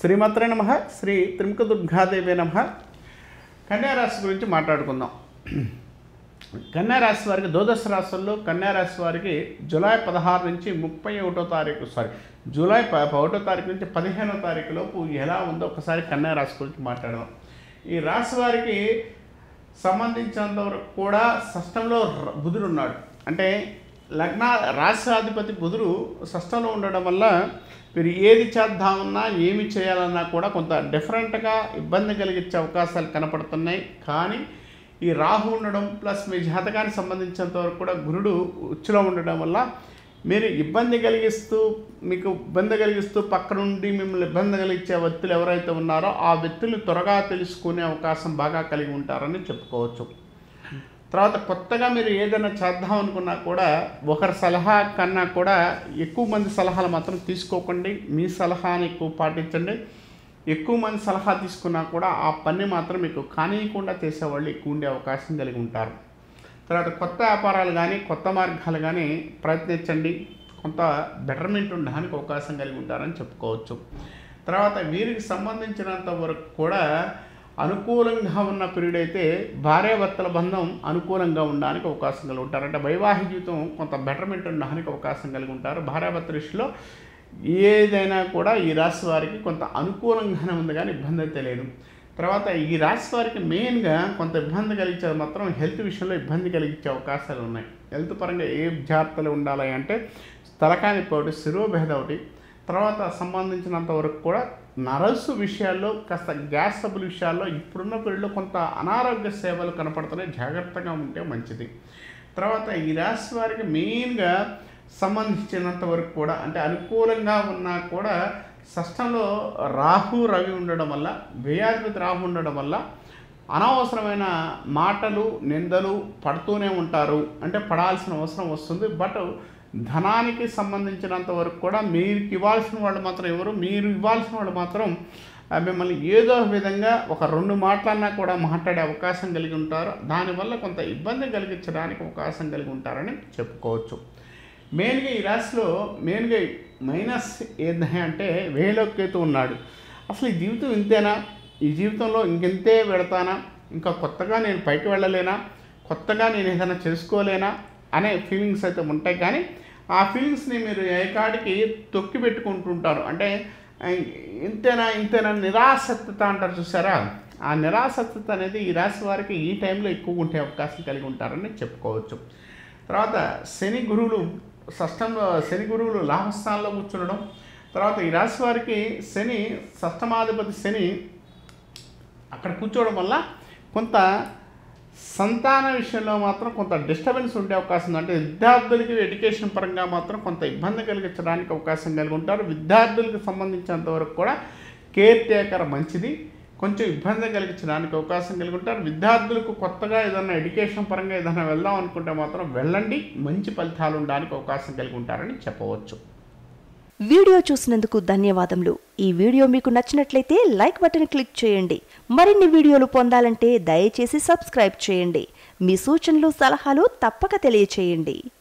శ్రీమాత్రే నమ శ్రీ త్రిముఖ దుర్గాదేవి నమ కన్యారాశి గురించి మాట్లాడుకుందాం కన్యారాశి వారికి ద్వాదశ రాశుల్లో కన్యారాశి వారికి జూలై పదహారు నుంచి ముప్పై ఒకటో తారీఖు సారీ జూలై ప ఒకటో తారీఖు నుంచి పదిహేనో తారీఖు లోపు ఎలా ఉందో ఒకసారి కన్యారాశి గురించి మాట్లాడదాం ఈ రాశి వారికి సంబంధించినంత వరకు కూడా షష్టంలో ర- బుధుడు ఉన్నాడు అంటే లగ్న రాష్ట్రాధిపతి బుధుడు షష్టంలో ఉండడం వల్ల మీరు ఏది చేద్దామన్నా ఏమి చేయాలన్నా కూడా కొంత డిఫరెంట్గా ఇబ్బంది కలిగించే అవకాశాలు కనపడుతున్నాయి కానీ ఈ రాహు ఉండడం ప్లస్ మీ జాతకానికి సంబంధించినంత వరకు కూడా గురుడు ఉచ్చులో ఉండడం వల్ల మీరు ఇబ్బంది కలిగిస్తూ మీకు ఇబ్బంది కలిగిస్తూ పక్క నుండి మిమ్మల్ని ఇబ్బంది కలిగించే వ్యక్తులు ఎవరైతే ఉన్నారో ఆ వ్యక్తులు త్వరగా తెలుసుకునే అవకాశం బాగా కలిగి ఉంటారని చెప్పుకోవచ్చు తర్వాత కొత్తగా మీరు ఏదైనా చేద్దాం అనుకున్నా కూడా ఒకరి సలహా కన్నా కూడా ఎక్కువ మంది సలహాలు మాత్రం తీసుకోకండి మీ సలహాని ఎక్కువ పాటించండి ఎక్కువ మంది సలహా తీసుకున్నా కూడా ఆ పని మాత్రం మీకు కానీయకుండా చేసేవాళ్ళు ఎక్కువ ఉండే అవకాశం కలిగి ఉంటారు తర్వాత కొత్త వ్యాపారాలు కానీ కొత్త మార్గాలు కానీ ప్రయత్నించండి కొంత బెటర్మెంట్ ఉండడానికి అవకాశం కలిగి ఉంటారని చెప్పుకోవచ్చు తర్వాత వీరికి సంబంధించినంత వరకు కూడా అనుకూలంగా ఉన్న పీరియడ్ అయితే భార్యాభర్తల బంధం అనుకూలంగా ఉండడానికి అవకాశం కలిగి ఉంటారు అంటే వైవాహిక జీవితం కొంత బెటర్మెంట్ ఉండడానికి అవకాశం కలిగి ఉంటారు భార్యాభర్తల విషయంలో ఏదైనా కూడా ఈ రాశి వారికి కొంత అనుకూలంగానే ఉంది కానీ ఇబ్బంది అయితే లేదు తర్వాత ఈ రాశి వారికి మెయిన్గా కొంత ఇబ్బంది కలిగించేది మాత్రం హెల్త్ విషయంలో ఇబ్బంది కలిగించే అవకాశాలు ఉన్నాయి హెల్త్ పరంగా ఏ జాగ్రత్తలు ఉండాలి అంటే తలకాని ఒకటి శిరోభేద ఒకటి తర్వాత సంబంధించినంత వరకు కూడా నరస్సు విషయాల్లో కాస్త గ్యాస్ సబ్బుల విషయాల్లో ఇప్పుడున్న పీరియడ్లో కొంత అనారోగ్య సేవలు కనపడుతున్నాయి జాగ్రత్తగా ఉంటే మంచిది తర్వాత ఈ రాశి వారికి మెయిన్గా సంబంధించినంత వరకు కూడా అంటే అనుకూలంగా ఉన్నా కూడా షష్టంలో రాహు రవి ఉండడం వల్ల వ్యయాధిపతి రాహు ఉండడం వల్ల అనవసరమైన మాటలు నిందలు పడుతూనే ఉంటారు అంటే పడాల్సిన అవసరం వస్తుంది బట్ ధనానికి సంబంధించినంత వరకు కూడా మీరు ఇవ్వాల్సిన వాళ్ళు మాత్రం ఎవరు మీరు ఇవ్వాల్సిన వాళ్ళు మాత్రం ఆ, మిమ్మల్ని ఏదో ఒక విధంగా ఒక రెండు మాటలన్నా కూడా మాట్లాడే అవకాశం కలిగి ఉంటారు దానివల్ల కొంత ఇబ్బంది కలిగించడానికి అవకాశం కలిగి ఉంటారని చెప్పుకోవచ్చు మెయిన్గా ఈ రాశిలో మెయిన్గా మైనస్ ఏంటి అంటే వేలోకేతు ఉన్నాడు అసలు ఈ జీవితం ఇంతేనా ఈ జీవితంలో ఇంకెంతే వెళతానా ఇంకా కొత్తగా నేను పైకి వెళ్ళలేనా కొత్తగా నేను ఏదైనా చేసుకోలేనా అనే ఫీలింగ్స్ అయితే ఉంటాయి కానీ ఆ ఫీలింగ్స్ని మీరు ఏకాడికి తొక్కి పెట్టుకుంటుంటారు అంటే ఆ, ఇంతేనా ఇంతేనా నిరాసక్తత అంటారు చూసారా ఆ నిరాసక్తత అనేది ఈ రాశి వారికి ఈ టైంలో ఎక్కువ ఉండే అవకాశం కలిగి ఉంటారని చెప్పుకోవచ్చు తర్వాత శని గురువులు షష్టంలో శని గురువులు లాభస్థానంలో కూర్చుండడం తర్వాత ఈ రాశి వారికి శని షష్టమాధిపతి శని అక్కడ కూర్చోవడం వల్ల కొంత సంతాన విషయంలో మాత్రం కొంత డిస్టర్బెన్స్ ఉండే అవకాశం ఉంది అంటే విద్యార్థులకి ఎడ్యుకేషన్ పరంగా మాత్రం కొంత ఇబ్బంది కలిగించడానికి అవకాశం కలిగి ఉంటారు విద్యార్థులకు సంబంధించినంత వరకు కూడా కేర్ టేకర్ మంచిది కొంచెం ఇబ్బంది కలిగించడానికి అవకాశం కలిగి ఉంటారు విద్యార్థులకు కొత్తగా ఏదైనా ఎడ్యుకేషన్ పరంగా ఏదైనా వెళ్దాం అనుకుంటే మాత్రం వెళ్ళండి మంచి ఫలితాలు ఉండడానికి అవకాశం కలిగి ఉంటారని చెప్పవచ్చు వీడియో చూసినందుకు ధన్యవాదములు ఈ వీడియో మీకు నచ్చినట్లయితే లైక్ బటన్ క్లిక్ చేయండి మరిన్ని వీడియోలు పొందాలంటే దయచేసి సబ్స్క్రైబ్ చేయండి మీ సూచనలు సలహాలు తప్పక తెలియచేయండి